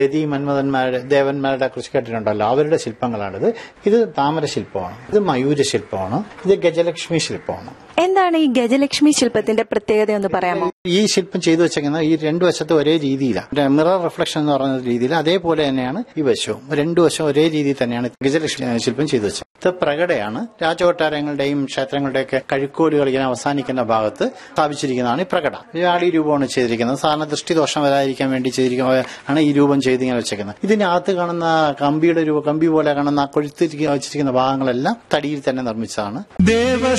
രതി മന്മഥന്മാരുടെ ദേവന്മാരുടെ കുറിച്ച് കേട്ടിട്ടുണ്ടല്ലോ അവരുടെ ശില്പങ്ങളാണിത് ഇത് താമര ശില്പമാണ് ഇത് മയൂര ശില്പമാണ് ഇത് ഗജലക്ഷ്മി ശില്പമാണ് എന്താണ് ഈ ഗജലക്ഷ്മി ശില്പത്തിന്റെ പ്രത്യേകത ഒന്ന് പറയാമോ ഈ ശില്പം ചെയ്തു വെച്ചേക്കുന്ന ഈ രണ്ടു വശത്തും ഒരേ രീതിയിലാണ് മിറർ റിഫ്ലക്ഷൻ എന്ന് പറയുന്ന രീതിയിൽ അതേപോലെ തന്നെയാണ് ഈ വശവും രണ്ടു വശവും ഒരേ രീതിയിൽ തന്നെയാണ് ഗജലക്ഷ്മി ശില്പം ചെയ്തു വെച്ചത് ഇത് പ്രകടയാണ് രാജകൊട്ടാരങ്ങളുടെയും ക്ഷേത്രങ്ങളുടെയൊക്കെ കഴുക്കോലുകൾ ഇങ്ങനെ അവസാനിക്കുന്ന ഭാഗത്ത് സ്ഥാപിച്ചിരിക്കുന്നതാണ് ഈ പ്രകട വ്യാളി രൂപമാണ് ചെയ്തിരിക്കുന്നത് സാധാരണ ദൃഷ്ടിദോഷം വരാതിരിക്കാൻ വേണ്ടി ചെയ്തിരിക്കുന്ന ആണ് ഈ രൂപം ചെയ്ത് ഇങ്ങനെ വെച്ചേക്കുന്നത് ഇതിനകത്ത് കാണുന്ന കമ്പിയുടെ രൂപ കമ്പി പോലെ കാണുന്ന കൊഴുത്തിരിക്കുന്ന വെച്ചിരിക്കുന്ന ഭാഗങ്ങളെല്ലാം തടിയിൽ തന്നെ നിർമ്മിച്ചതാണ് ദേവ